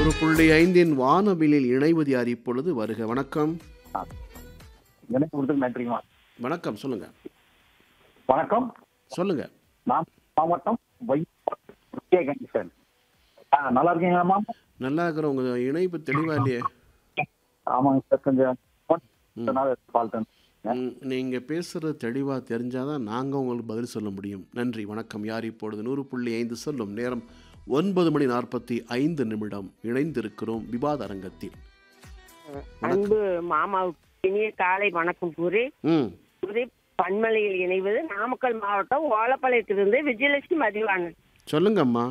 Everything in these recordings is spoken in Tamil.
ஒரு புள்ளி ஐந்தின் வானவிலில் இணைவது யார் இப்பொழுது வருக வணக்கம் எனக்கு கொடுத்தது நன்றிங்கம்மா வணக்கம் சொல்லுங்க வணக்கம் சொல்லுங்க நான் மாவட்டம் வை கணேசன் ஆ நல்லா இருக்கீங்களாம்மா நல்லா இருக்கிற உங்க இணைப்பு தெளிவா இல்லையே ஆமாங்க சார் கொஞ்சம் கால் பண்ணேன் ம், நீங்க பேசுறது தெளிவா தெரிஞ்சாதான் நாங்க உங்களுக்கு பதில் சொல்ல முடியும் நன்றி வணக்கம் யார் இப்பொழுது நூறு புள்ளி ஐந்து சொல்லும் நேரம் ஒன்பது மணி நாற்பத்தி ஐந்து நிமிடம் இணைந்திருக்கிறோம் விவாத அரங்கத்தில் அன்பு மாமாவுக்கு இனிய காலை வணக்கம் கூறி ம் கூறி பன்மலையில் இணைவது நாமக்கல் மாவட்டம் ஓலப்பாளையத்திலிருந்து விஜயலட்சுமி மதிவாணன் சொல்லுங்க அம்மா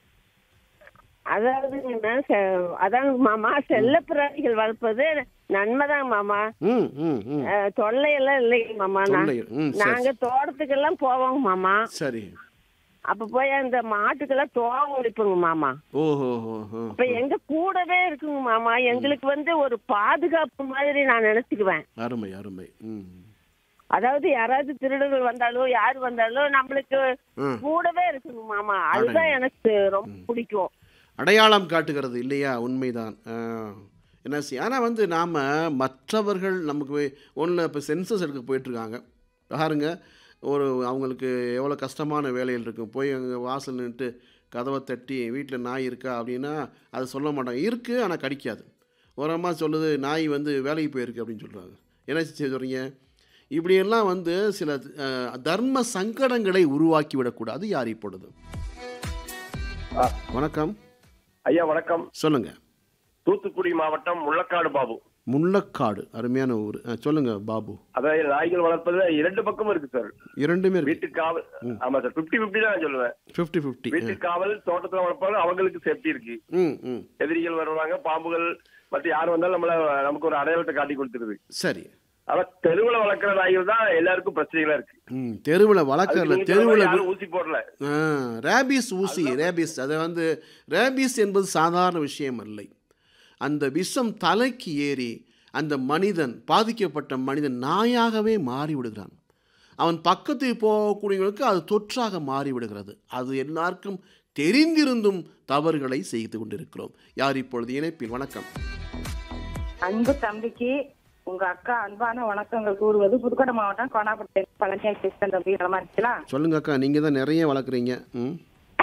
அதாவது அதான் மாமா செல்ல பிராணிகள் வளர்ப்பது நன்மைதான் மாமா ம் ம் ம் அஹ், தொல்லையெல்லாம் இல்லைங்க மாமா நான்- தொல்லை ம் சரி நாங்க தோட்டத்துக்கெல்லாம் போவோங்க மாமா சரி அப்ப போய் அந்த மாட்டுக்கெல்லாம் தோகம் ஒழிப்புங்க மாமா ஓஹோ ஹோ ஹோ இப்ப எங்க கூடவே இருக்குங்க மாமா எங்களுக்கு வந்து ஒரு பாதுகாப்பு மாதிரி நான் நினைச்சுக்குவேன் அருமை அருமை ம் அதாவது யாராவது திருடர்கள் வந்தாலும் யார் வந்தாலும் நம்மளுக்கு ம் கூடவே இருக்குங்க மாமா அதுதான் எனக்கு ரொம்ப பிடிக்கும் அடையாளம் காட்டுகிறது இல்லையா உண்மைதான் ஆ. என்ன செய்ய ஆனால் வந்து நாம் மற்றவர்கள் நமக்கு ஒன்றில் இப்போ சென்சஸ் எடுக்க போயிட்டுருக்காங்க பாருங்க ஒரு அவங்களுக்கு எவ்வளோ கஷ்டமான வேலைகள் இருக்கும் போய் அங்கே வாசல் நின்றுட்டு கதவை தட்டி வீட்டில் நாய் இருக்கா அப்படின்னா அது சொல்ல மாட்டாங்க இருக்குது ஆனால் கடிக்காது ஒரு அம்மா சொல்லுது நாய் வந்து வேலைக்கு போயிருக்கு அப்படின்னு சொல்கிறாங்க என்ன சொல்கிறீங்க இப்படியெல்லாம் வந்து சில அஹ், தர்ம சங்கடங்களை உருவாக்கி விடக்கூடாது யார் இப்பொழுது ஆ. வணக்கம் ஐயா வணக்கம் சொல்லுங்கள் தூத்துக்குடி மாவட்டம் முள்ளக்காடு பாபு முள்ளக்காடு அருமையான ஊர் ஆ, சொல்லுங்க பாபு அதாவது நாய்கள் வளர்ப்பது இரண்டு பக்கமும் இருக்கு சார் இரண்டுமே இருக்கு வீட்டு காவல் ஆமா சார் பிப்டி பிப்டி தான் நான் சொல்லுவேன் ஃபிஃப்டி ஃபிஃப்டி வீட்டு காவல் தோட்டத்துல வளர்ப்பாங்க அவங்களுக்கு சேஃப்டி இருக்கு ம் ம் எதிரிகள் வருவாங்க பாம்புகள் மற்ற யார் வந்தாலும் நம்மள நமக்கு ஒரு அடையாளத்தை காட்டி கொடுத்துருது சரி ஆனா தெருவுல வளர்க்குற நாய்கள் தான் எல்லாருக்கும் பிரச்சனைகளா இருக்கு ம் தெருவில் வளர்க்கறல அதுக்கு நீங்க சொன்ன தெருவில் மாதிரி யாரும் ஊசி போடல ரேபிஸ் ஊசி ரேபிஸ் அதை வந்து ரேபிஸ் என்பது சாதாரண விஷயம் இல்லை அந்த விஷம் தலைக்கு ஏறி அந்த மனிதன் பாதிக்கப்பட்ட மனிதன் நாயாகவே மாறி விடுகிறான் அவன் பக்கத்தில் போகக்கூடியவங்களுக்கு அது தொற்றாக மாறி விடுகிறது அது எல்லாருக்கும் தெரிந்திருந்தும் தவறுகளை செய்து கொண்டிருக்கிறோம் யார் இப்பொழுது இணைப்பில் வணக்கம் அன்பு தம்பிக்கு உங்க அக்கா அன்பான வணக்கங்கள் கூறுவது புதுக்கோட்டை மாவட்டம் கோனாப்பட்டை பழனியா கிருஷ்ணன் தம்பி நலமா இருக்கலாம் சொல்லுங்க அக்கா நீங்கள் தான் நிறைய வளர்க்குறீங்க ம்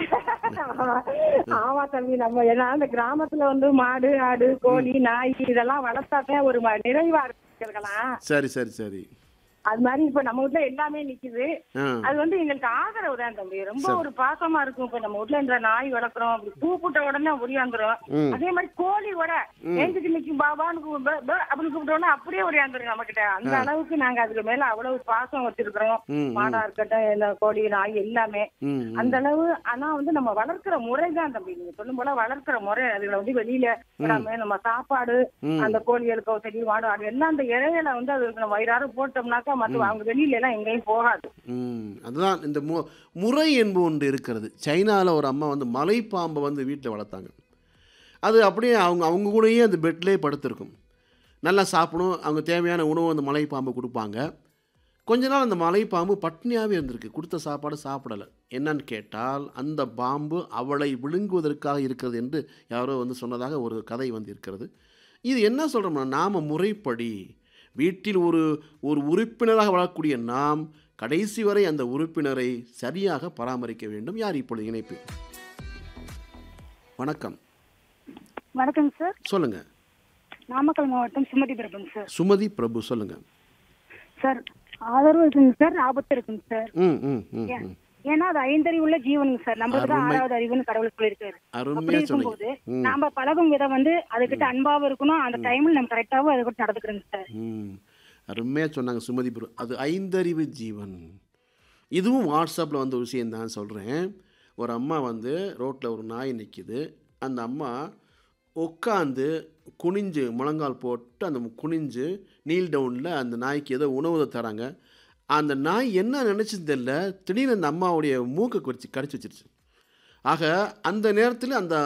ஆமா தம்பி நம்ம ஏன்னா அந்த கிராமத்துல வந்து மாடு ஆடு கோழி நாய் இதெல்லாம் வளர்த்தாதான் ஒரு ம- நிறைவா இருக்கிறதுலாம் சரி சரி சரி அது மாதிரி இப்ப நம்ம வீட்ல எல்லாமே நிக்குது ஆ அது வந்து எங்களுக்கு ஆதரவு தான் தம்பி ரொம்ப ஒரு பாசமா இருக்கும் இப்ப நம்ம வீட்ல இந்த நாய் வளர்க்குறோம் அப்படி பூ போட்ட உடனே ஒடியாந்துரும் ம். அதே மாதிரி கோழி கூட ஏஞ்சிட்டு நிக்கும் பாபான்னு கூ- ப- ப- அப்படின்னு கூப்பிட்டோன்னா அப்படியே ஒடியாந்துரும் நம்ம கிட்ட அந்த அளவுக்கு நாங்க அதுக்கு மேல அவ்வளவு பாசம் வச்சிருக்கிறோம் ம், ம். மாடா இருக்கட்டும் இந்த கோழி நாய் எல்லாமே ம் ம். அந்த அளவு ஆனா வந்து நம்ம வளர்க்கிற முறை தான் தம்பி நீங்க சொல்லும் போல வளர்க்கிற முறை அதுல வந்து வெளியில விடாம நம்ம சாப்பாடு ம். அந்த கோழிகளுக்கோ சரி மாடு ஆடு எல்லாம் அந்த இலையில வந்து அதுக்கு நம்ம வயிறார போட்டோம்னாக்கா மத்த அவங்க வெளியில எல்லாம் எங்கேயும் போகாது ம் அதுதான் இந்த மு முறை என்பது ஒன்று இருக்கிறது சைனாவில் ஒரு அம்மா வந்து மலைப்பாம்பை வந்து வீட்டில் வளர்த்தாங்க அது அப்படியே அவங்க அவங்க கூடயே அந்த பெட்லேயே படுத்திருக்கும் நல்லா சாப்பிடும் அவங்க தேவையான உணவு அந்த மலைப்பாம்பு கொடுப்பாங்க கொஞ்ச நாள் அந்த மலைப்பாம்பு பட்னியாகவே இருந்திருக்கு கொடுத்த சாப்பாடு சாப்பிடலை என்னன்னு கேட்டால் அந்த பாம்பு அவளை விழுங்குவதற்காக இருக்கிறது என்று யாரோ வந்து சொன்னதாக ஒரு கதை வந்து இருக்கிறது இது என்ன சொல்கிறோம்னா நாம் முறைப்படி வீட்டில் ஒரு ஒரு உறுப்பினராக வளரக்கூடிய நாம் கடைசி வரை அந்த உறுப்பினரை சரியாக பராமரிக்க வேண்டும் யார் இப்பொழுது இணைப்பு வணக்கம் வணக்கம் சார் சொல்லுங்க நாமக்கல் மாவட்டம் சுமதி பிரபன் சார் சுமதி பிரபு சொல்லுங்க சார் ஆதரவு இருக்குங்க சார் ஆபத்து இருக்குங்க சார் ம் ம் ம் ம் ஏன்னா அது ஐந்தறிவுள்ள ஜீவனுங்க சார் நம்மளுக்கு தான் அருமை. ஆறாவது அறிவுன்னு கடவுள் சொல்லியிருக்காரு அப்படி அருமையாக இருக்கும்போது சொன்னீங்க ம் நாம பழகும் விதம் வந்து அதுகிட்ட அன்பாவும் இருக்கணும் அந்த டைம்ல நம்ம கரெக்டாவும் அது கூட நடந்துக்கிறோங்க சார் ம் அருமையாக சொன்னாங்க சுமதி பிரபு அது ஐந்தறிவு ஜீவன் இதுவும் வாட்ஸ்அப்பில் வந்த ஒரு விஷயம் தான் சொல்கிறேன் ஒரு அம்மா வந்து ரோட்டில் ஒரு நாய் நிற்கிது அந்த அம்மா உட்காந்து குனிஞ்சு முழங்கால் போட்டு அந்த குனிஞ்சு நீல் டவுனில் அந்த நாய்க்கு ஏதோ உணவு தராங்க அந்த நாய் என்ன நினச்சது தெரியல திடீர்னு அந்த அம்மாவுடைய மூக்கை குறிச்சு கடிச்சு வச்சிருச்சு ஆக அந்த நேரத்தில் அந்த